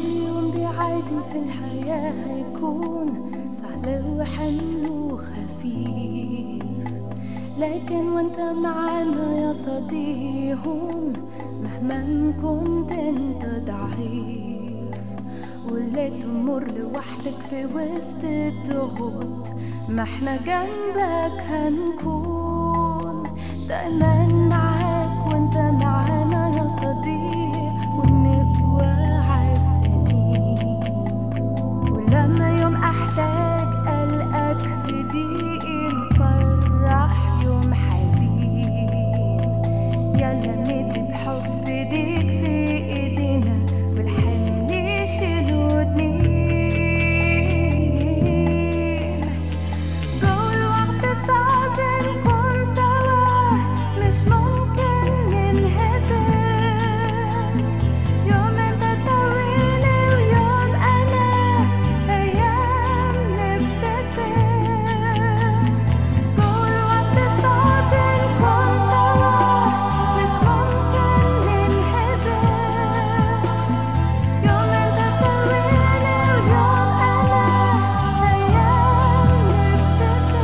يوم بعادي في الحياة هيكون سهل وحمل وخفيف لكن وانت معانا يا صديقي هون مهما كنت انت ضعيف واللي تمر لوحدك في وسط الضغوط ما احنا جنبك هنكون دايما معاك وانت معانا يا صديقي ونقوى عالسنين ولما يوم احتاج قلقك في ضيقي نفرح يوم حزين يلا ندي بحب ايديك في ايدينا والحمل يشيلوا اتنين جوا الوقت صعب نكون سوا مش ممكن ننهزم يوم انت طويل ويوم انا ايام نبتسم جوا الوقت صعب نكون سوا مش ممكن ننهزم يوم انت طويل ويوم انا ايام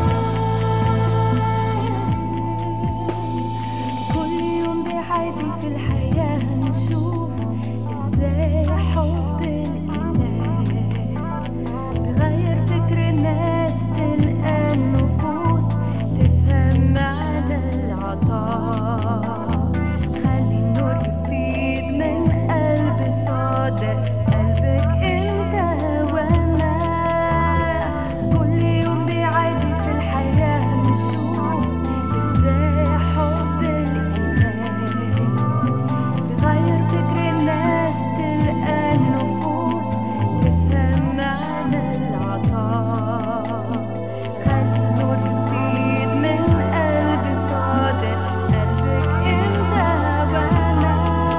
نبتسم كل يوم بعادي في الحياة هنشوف ازاي حب الاله بغير فكر الناس تلقى النفوس تفهم معنى العطاء خلي النور يفيد من قلب صادق قلبك انت وانا كل يوم بيعدي في الحياة هنشوف ازاي حب الاله بغير فكر الناس تلقى النفوس تفهم معنى العطاء خلي النور يفيد من قلب صادق قلبك انت وانا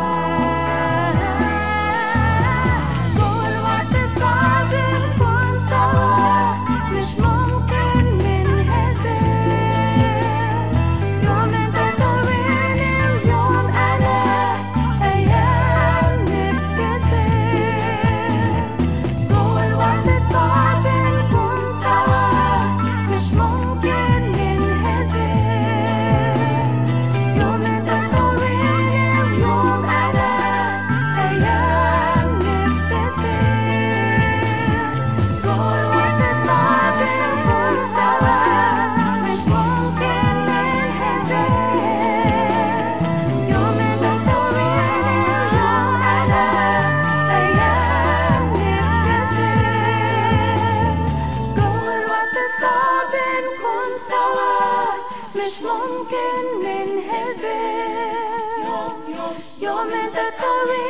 جوا الوقت صعب نكون سوا مش ممكن ننهزم يوم انت طويل ويوم انا ايام نبتسم جوا الوقت صعب نكون سوا مش ممكن ننهزم يوم انت طويل ويوم انا ايام نبتسم جوا الوقت صعب نكون سوا مش ممكن ننهزم يوم انت طويل ويوم انا ايام نبتسم جوا الوقت صعب نكون سوا مش ممكن ننهزم يوم يوم يوم انت طويل